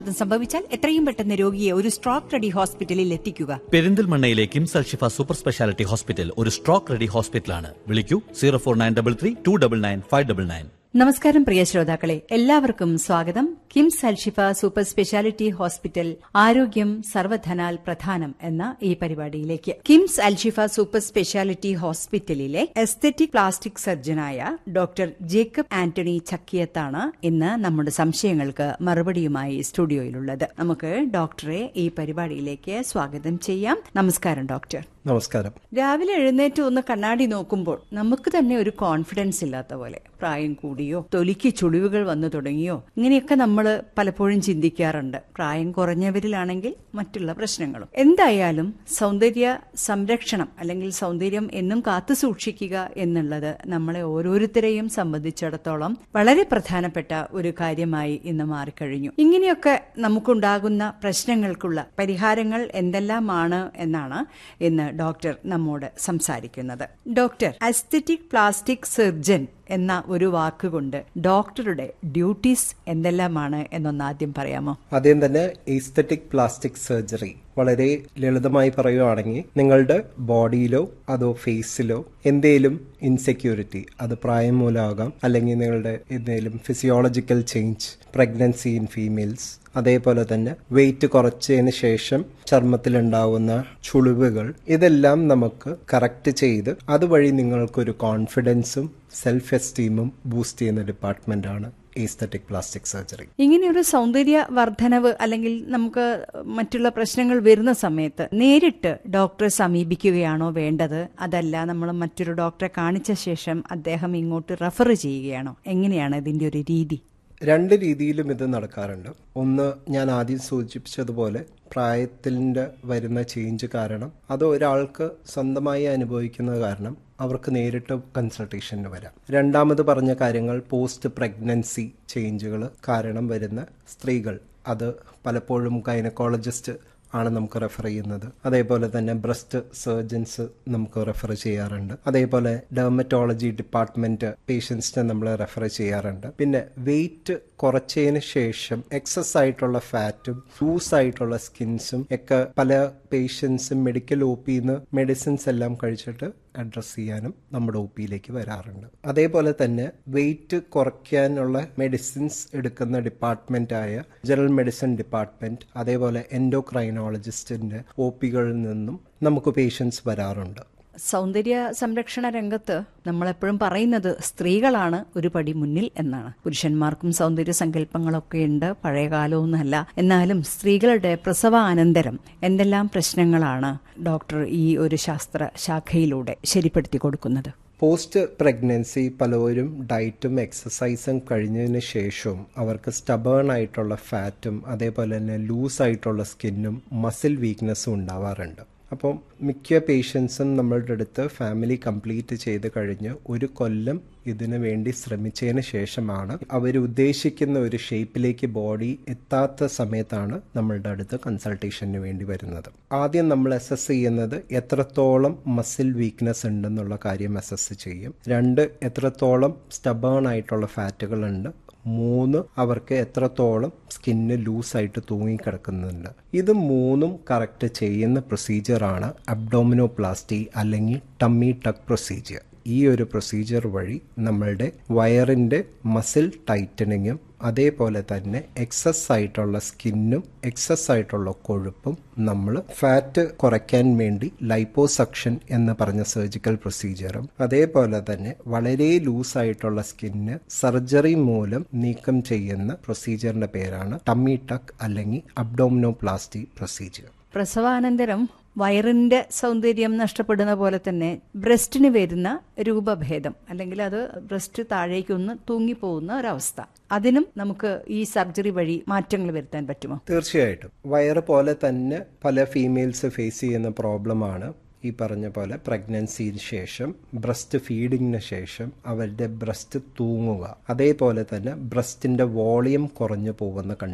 ഇത് സംഭവിച്ചാൽ എത്രയും പെട്ടെന്ന് രോഗിയെ ഒരു സ്ട്രോക്ക് റെഡി ഹോസ്പിറ്റലിൽ എത്തിക്കുക പെരിന്തൽമണ്ണയിലെ KIMS Alshifa super speciality hospital ഒരു സ്ട്രോക്ക് റെഡി ഹോസ്പിറ്റലാണ് വിളിക്കൂ zero four nine double three two double nine five double nine നമസ്കാരം പ്രിയ ശ്രോതാക്കളെ എല്ലാവർക്കും സ്വാഗതം KIMS Alshifa super speciality hospital ആരോഗ്യം സർവധനാൽ പ്രധാനം എന്ന ഈ പരിപാടിയിലേക്ക് കിംസ് അൽഷിഫ സൂപ്പർ സ്പെഷ്യാലിറ്റി ഹോസ്പിറ്റലിലെ എസ്തെറ്റിക് പ്ലാസ്റ്റിക് സർജനായ ഡോക്ടർ ജേക്കബ് ആന്റണി ചക്കിയത്താണ് ഇന്ന് നമ്മുടെ സംശയങ്ങൾക്ക് മറുപടിയുമായി സ്റ്റുഡിയോയിലുള്ളത് നമുക്ക് ഡോക്ടറെ ഈ പരിപാടിയിലേക്ക് സ്വാഗതം ചെയ്യാം നമസ്കാരം ഡോക്ടർ നമസ്കാരം രാവിലെ എഴുന്നേറ്റ് ഒന്ന് കണ്ണാടി നോക്കുമ്പോൾ നമുക്ക് തന്നെ ഒരു കോൺഫിഡൻസ് ഇല്ലാത്ത പോലെ പ്രായം കൂടിയോ തൊലിക്ക് ചുളിവുകൾ വന്നു തുടങ്ങിയോ ഇങ്ങനെയൊക്കെ നമ്മൾ പലപ്പോഴും ചിന്തിക്കാറുണ്ട് പ്രായം കുറഞ്ഞവരിലാണെങ്കിൽ മറ്റുള്ള പ്രശ്നങ്ങളും എന്തായാലും സൗന്ദര്യ സംരക്ഷണം അല്ലെങ്കിൽ സൗന്ദര്യം എന്നും കാത്തു സൂക്ഷിക്കുക എന്നുള്ളത് നമ്മളെ ഓരോരുത്തരെയും സംബന്ധിച്ചിടത്തോളം വളരെ പ്രധാനപ്പെട്ട ഒരു കാര്യമായി ഇന്ന് മാറിക്കഴിഞ്ഞു ഇങ്ങനെയൊക്കെ നമുക്കുണ്ടാകുന്ന പ്രശ്നങ്ങൾക്കുള്ള പരിഹാരങ്ങൾ എന്തെല്ലാമാണ് എന്നാണ് ഇന്ന് ഡോക്ടർ നമ്മോട് സംസാരിക്കുന്നത് ഡോക്ടർ അസ്തറ്റിക് പ്ലാസ്റ്റിക് സർജൻ എന്ന ഒരു വാക്കുകൊണ്ട് ഡോക്ടറുടെ ഡ്യൂട്ടീസ് എന്തെല്ലാമാണ് എന്നൊന്ന് ആദ്യം പറയാമോ ആദ്യം തന്നെ ഈസ്തറ്റിക് പ്ലാസ്റ്റിക് സർജറി വളരെ ലളിതമായി പറയുവാണെങ്കിൽ നിങ്ങളുടെ ബോഡിയിലോ അതോ ഫേസിലോ എന്തേലും ഇൻസെക്യൂരിറ്റി അത് പ്രായം മൂലമാകാം അല്ലെങ്കിൽ നിങ്ങളുടെ എന്തെങ്കിലും physiological change pregnancy in females അതേപോലെ തന്നെ വെയിറ്റ് കുറച്ചതിന് ശേഷം ചർമ്മത്തിലുണ്ടാവുന്ന ചുളിവുകൾ ഇതെല്ലാം നമുക്ക് കറക്റ്റ് ചെയ്ത് അതുവഴി നിങ്ങൾക്കൊരു കോൺഫിഡൻസും സെൽഫ് എസ്റ്റീമും ബൂസ്റ്റ് ചെയ്യുന്ന ഡിപ്പാർട്ട്മെന്റാണ് ഈസ്തറ്റിക് പ്ലാസ്റ്റിക് സർജറി ഇങ്ങനെയൊരു സൗന്ദര്യ വർധനവ് അല്ലെങ്കിൽ നമുക്ക് മറ്റുള്ള പ്രശ്നങ്ങൾ വരുന്ന സമയത്ത് നേരിട്ട് ഡോക്ടറെ സമീപിക്കുകയാണോ വേണ്ടത് അതല്ല നമ്മൾ മറ്റൊരു ഡോക്ടറെ കാണിച്ച ശേഷം അദ്ദേഹം ഇങ്ങോട്ട് റെഫർ ചെയ്യുകയാണോ എങ്ങനെയാണ് ഇതിന്റെ ഒരു രീതി രണ്ട് രീതിയിലും ഇത് നടക്കാറുണ്ട് ഒന്ന് ഞാൻ ആദ്യം സൂചിപ്പിച്ചതുപോലെ പ്രായത്തിൻ്റെ വരുന്ന ചേഞ്ച് കാരണം അത് ഒരാൾക്ക് സ്വന്തമായി അനുഭവിക്കുന്നത് കാരണം അവർക്ക് നേരിട്ട് കൺസൾട്ടേഷന് വരാം രണ്ടാമത് പറഞ്ഞ കാര്യങ്ങൾ പോസ്റ്റ് പ്രഗ്നൻസി ചേഞ്ചുകൾ കാരണം വരുന്ന സ്ത്രീകൾ അത് പലപ്പോഴും ഗൈനക്കോളജിസ്റ്റ് ആണ് നമുക്ക് റെഫർ ചെയ്യുന്നത് അതേപോലെ തന്നെ ബ്രസ്റ്റ് സർജൻസ് നമുക്ക് റെഫർ ചെയ്യാറുണ്ട് അതേപോലെ ഡെർമറ്റോളജി ഡിപ്പാർട്ട്മെന്റ് പേഷ്യൻസിനെ നമ്മൾ റെഫർ ചെയ്യാറുണ്ട് പിന്നെ വെയിറ്റ് കുറച്ചതിന് ശേഷം എക്സസ് ആയിട്ടുള്ള ഫാറ്റും ലൂസ് ആയിട്ടുള്ള സ്കിൻസും ഒക്കെ പല പേഷ്യൻസും മെഡിക്കൽ ഒ പിന്ന് മെഡിസിൻസ് എല്ലാം കഴിച്ചിട്ട് അഡ്രസ് ചെയ്യാനും നമ്മുടെ ഒ പിയിലേക്ക് വരാറുണ്ട് അതേപോലെ തന്നെ വെയിറ്റ് കുറയ്ക്കാനുള്ള മെഡിസിൻസ് എടുക്കുന്ന ഡിപ്പാർട്ട്മെന്റായ ജനറൽ മെഡിസിൻ ഡിപ്പാർട്ട്മെന്റ് അതേപോലെ എൻഡോക്രൈനോളജിസ്റ്റിന്റെ ഒ പികളിൽ നിന്നും നമുക്ക് പേഷ്യൻസ് വരാറുണ്ട് സൗന്ദര്യ സംരക്ഷണ രംഗത്ത് നമ്മളെപ്പോഴും പറയുന്നത് സ്ത്രീകളാണ് ഒരു പടി മുന്നിൽ എന്നാണ് പുരുഷന്മാർക്കും സൗന്ദര്യ സങ്കല്പങ്ങളൊക്കെ ഉണ്ട് പഴയ കാലമൊന്നുമല്ല എന്നാലും സ്ത്രീകളുടെ പ്രസവാനന്തരം എന്തെല്ലാം പ്രശ്നങ്ങളാണ് ഡോക്ടർ ഈ ഒരു ശാസ്ത്ര ശാഖയിലൂടെ ശരിപ്പെടുത്തി കൊടുക്കുന്നത് പോസ്റ്റ് പ്രഗ്നൻസി പലരും ഡയറ്റും എക്സസൈസും കഴിഞ്ഞതിന് ശേഷവും അവർക്ക് സ്റ്റബേൺ ആയിട്ടുള്ള ഫാറ്റും അതേപോലെ തന്നെ ലൂസ് ആയിട്ടുള്ള സ്കിന്നും മസിൽ വീക്ക്നെസ്സും ഉണ്ടാവാറുണ്ട് അപ്പം മിക്ക പേഷ്യൻസും നമ്മളുടെ അടുത്ത് ഫാമിലി കംപ്ലീറ്റ് ചെയ്ത് കഴിഞ്ഞ് ഒരു കൊല്ലം ഇതിനു വേണ്ടി ശ്രമിച്ചതിന് ശേഷമാണ് അവർ ഉദ്ദേശിക്കുന്ന ഒരു ഷേപ്പിലേക്ക് ബോഡി എത്താത്ത സമയത്താണ് നമ്മളുടെ അടുത്ത് കൺസൾട്ടേഷന് വേണ്ടി വരുന്നത് ആദ്യം നമ്മൾ അസസ് ചെയ്യുന്നത് എത്രത്തോളം മസിൽ വീക്ക്നെസ് ഉണ്ടെന്നുള്ള കാര്യം അസസ് ചെയ്യും രണ്ട് എത്രത്തോളം സ്റ്റബേൺ ആയിട്ടുള്ള ഫാറ്റുകൾ ഉണ്ട് മൂന്ന് അവർക്ക് എത്രത്തോളം സ്കിന്ന് ലൂസായിട്ട് തൂങ്ങിക്കിടക്കുന്നുണ്ട് ഇത് മൂന്നും കറക്റ്റ് ചെയ്യുന്ന പ്രൊസീജിയറാണ് അബ്ഡോമിനോപ്ലാസ്റ്റി അല്ലെങ്കിൽ ടമ്മി ടക്ക് പ്രൊസീജിയർ ഈ ഒരു പ്രൊസീജിയർ വഴി നമ്മളുടെ വയറിൻ്റെ മസിൽ ടൈറ്റനിങ്ങും അതേപോലെ തന്നെ എക്സസ് ആയിട്ടുള്ള സ്കിന്നും എക്സസ് ആയിട്ടുള്ള കൊഴുപ്പും നമ്മൾ ഫാറ്റ് കുറയ്ക്കാൻ വേണ്ടി ലൈപ്പോസക്ഷൻ എന്ന് പറഞ്ഞ സർജിക്കൽ പ്രൊസീജിയറും അതേപോലെ തന്നെ വളരെ ലൂസ് ആയിട്ടുള്ള സ്കിന്ന് സർജറി മൂലം നീക്കം ചെയ്യുന്ന പ്രൊസീജിയറിന്റെ പേരാണ് ടമ്മി ടക്ക് അല്ലെങ്കിൽ അബ്ഡോമിനോപ്ലാസ്റ്റി പ്രൊസീജിയർ പ്രസവാനന്തരം വയറിന്റെ സൗന്ദര്യം നഷ്ടപ്പെടുന്ന പോലെ തന്നെ ബ്രസ്റ്റിന് വരുന്ന രൂപഭേദം അല്ലെങ്കിൽ അത് ബ്രസ്റ്റ് താഴേക്കൊന്ന് തൂങ്ങിപ്പോകുന്ന ഒരവസ്ഥ അതിനും നമുക്ക് ഈ സർജറി വഴി മാറ്റങ്ങൾ വരുത്താൻ പറ്റുമോ തീർച്ചയായിട്ടും വയറ് പോലെ തന്നെ പല ഫീമെയിൽസ് ഫേസ് ചെയ്യുന്ന പ്രോബ്ലമാണ് ഈ പറഞ്ഞ പോലെ പ്രഗ്നൻസിന് ശേഷം ബ്രസ്റ്റ് ഫീഡിങ്ങിന് ശേഷം അവരുടെ ബ്രസ്റ്റ് തൂങ്ങുക അതേപോലെ തന്നെ ബ്രസ്റ്റിന്റെ വോളിയം കുറഞ്ഞു പോകുന്ന കണ്ടീഷൻ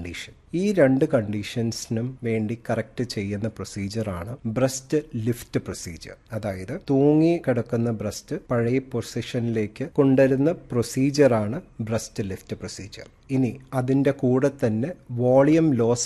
ഈ രണ്ട് കണ്ടീഷൻസിനും വേണ്ടി കറക്റ്റ് ചെയ്യുന്ന പ്രൊസീജിയറാണ് ബ്രസ്റ്റ് ലിഫ്റ്റ് പ്രൊസീജിയർ അതായത് തൂങ്ങി കിടക്കുന്ന ബ്രസ്റ്റ് പഴയ പൊസിഷനിലേക്ക് കൊണ്ടുവരുന്ന പ്രൊസീജിയറാണ് ബ്രസ്റ്റ് ലിഫ്റ്റ് പ്രൊസീജിയർ ഇനി അതിൻ്റെ കൂടെ തന്നെ വോളിയം ലോസ്